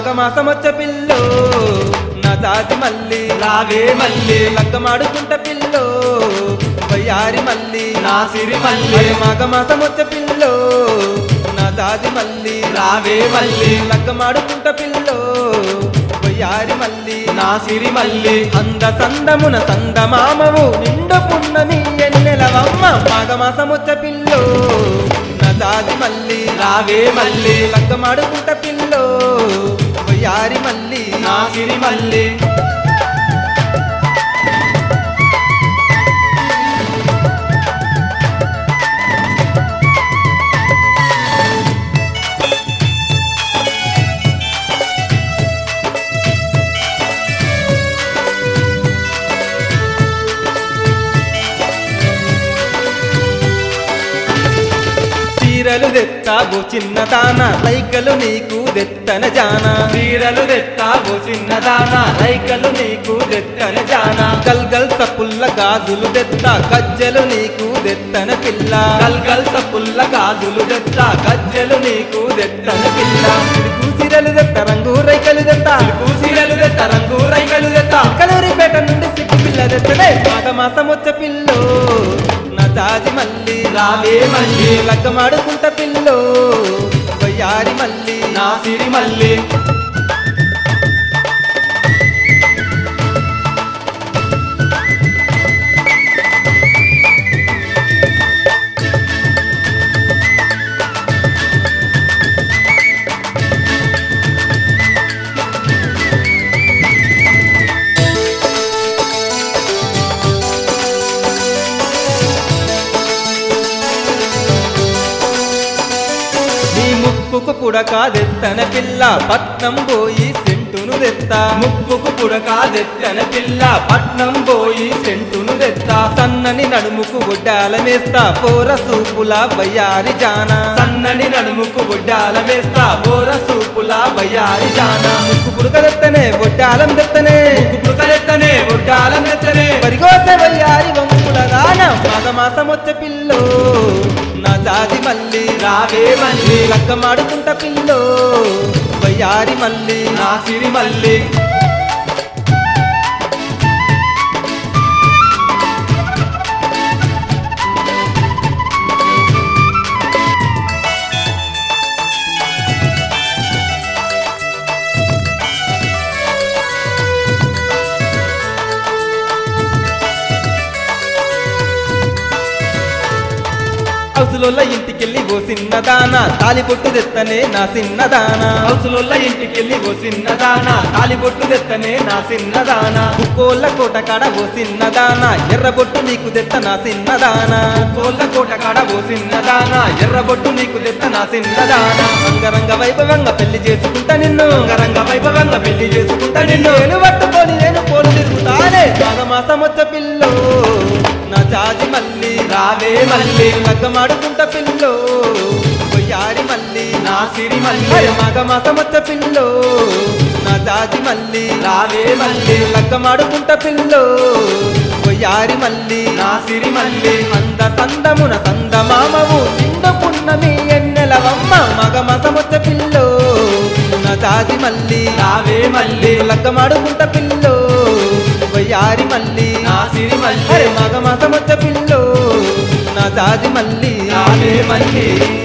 మాఘమాసం వచ్చే పిల్లో నా జాతి మల్లి రావే మల్లి లగ్గమాడుకుంట పిల్లో వయ్యారి మల్లి నా సిరి మల్లి మరి మాఘమాసం వచ్చే పిల్లో నా జాతి మల్లి రావే మల్లి లగ్గమాడుకుంట పిల్లో వయ్యారి మల్లి నా సిరి మల్లి అంద సందమున సందమామవు నిండు పున్నమి ఎన్నెలవమ్మ మాఘమాసం వచ్చే పిల్లో నా జాతి మల్లి రావే మల్లి లగ్గమాడుకుంట పిల్లో వయ్యారి మల్లి నా సిరి మల్లి చీరలు తెత్తావు చిన్న దాన లైకలు నీకు దెత్తన జానా చీరలు తెత్తావు చిన్నదానా రైకలు నీకు తెత్తన జానా గల్గల్ సపుల్ల గాజులు దెత్త గజ్జలు నీకు దెత్తన పిల్ల గల్గల్ సపుల్ల గాజులు తెత్త గజ్జెలు నీకు తెత్తన పిల్ల సిరుకు చీరలు దెత్త రంగు రైకలు దెత్త కూసీరలు తెత్త రంగు రైకలు తెత్త కలూరిపేట నుండి సిక్కు పిల్ల దెత్తనే మాఘమాసం వచ్చే పిల్లో నా జాజి మల్లి రావే మల్లి లగ్గమాడుకుంట పిల్లో వయ్యారి మల్లి నా సిరి మల్లి నీ ముక్కుకు పుడక దెత్తన పిల్ల పట్నం పోయి సెంటును దెత్త ముక్కుకు పుడక తెత్తన పిల్ల పట్నం పోయి సెంటును తెత్త సన్నని నడుముకు గుడ్డాలమేస్తా పోర సూపుల వయ్యారి జానా సన్నని నడుముకు గుడ్డాల వేస్తా బోర సూపుల బయ్యారి జానా ముక్కు పుడక దెత్తనే ఒడ్డాలం దెత్తనే పుడకలెత్తనే గుడ్డాల మెత్తనే పరిగోస వయ్యారి వంకుల దాన మాఘమాసం వచ్చే పిల్లో నా జాతి మల్లి రావే మల్లి లక్కమాడుకుంట పిల్లో వయ్యారి మల్లి నా సిరి మల్లి హౌసులోళ్ళ ఇంటికెళ్ళి ఓ చిన్నదాన తాలి పొట్టు తెత్తనే నా చిన్నదానా హౌసులోళ్ళ ఇంటికెళ్ళి ఓ చిన్నదానా తాలిబొట్టు తెత్తనే నా చిన్నదానా కోళ్ళ కోట కాడ ఓ చిన్నదానా ఎర్రబొట్టు నీకు తెత్త నా చిన్నదానా కోళ్ళ కోట కాడ ఓ చిన్నదానా ఎర్రబొట్టు నీకు తెత్త నా చిన్నదానా అంగరంగ వైభవంగా పెళ్లి చేసుకుంటా నిన్ను రంగరంగ వైభవంగా పెళ్లి చేసుకుంటా నిన్ను నేను పట్టుకొని నేను పోలు తిరుగుతానే మాఘమాసం వచ్చ పిల్లో నా జాజి మల్లి రావే మల్లి లగ్గమాడుకుంట పిల్లో కొయ్యారి మల్లి నా సిరి మల్లి మాఘమాసం వచ్చ పిల్లో నా జాజి మల్లి రావే మల్లి లగ్గమాడుకుంట పిల్లో కొయ్యారి మల్లి నా సిరి మల్లి అంద సందమున సందమామవు నిండు పున్నమి ఎన్నెలవమ్మ మగమసమొచ్చ పిల్లో నా జాజి మల్లి రావే మల్లి లగ్గమాడుకుంట పిల్లో వయ్యారి మల్లి నా సిరి మల్లి అరే మగమసమొచ్చ పిల్లో నా జాజి మల్లి రావే మల్లి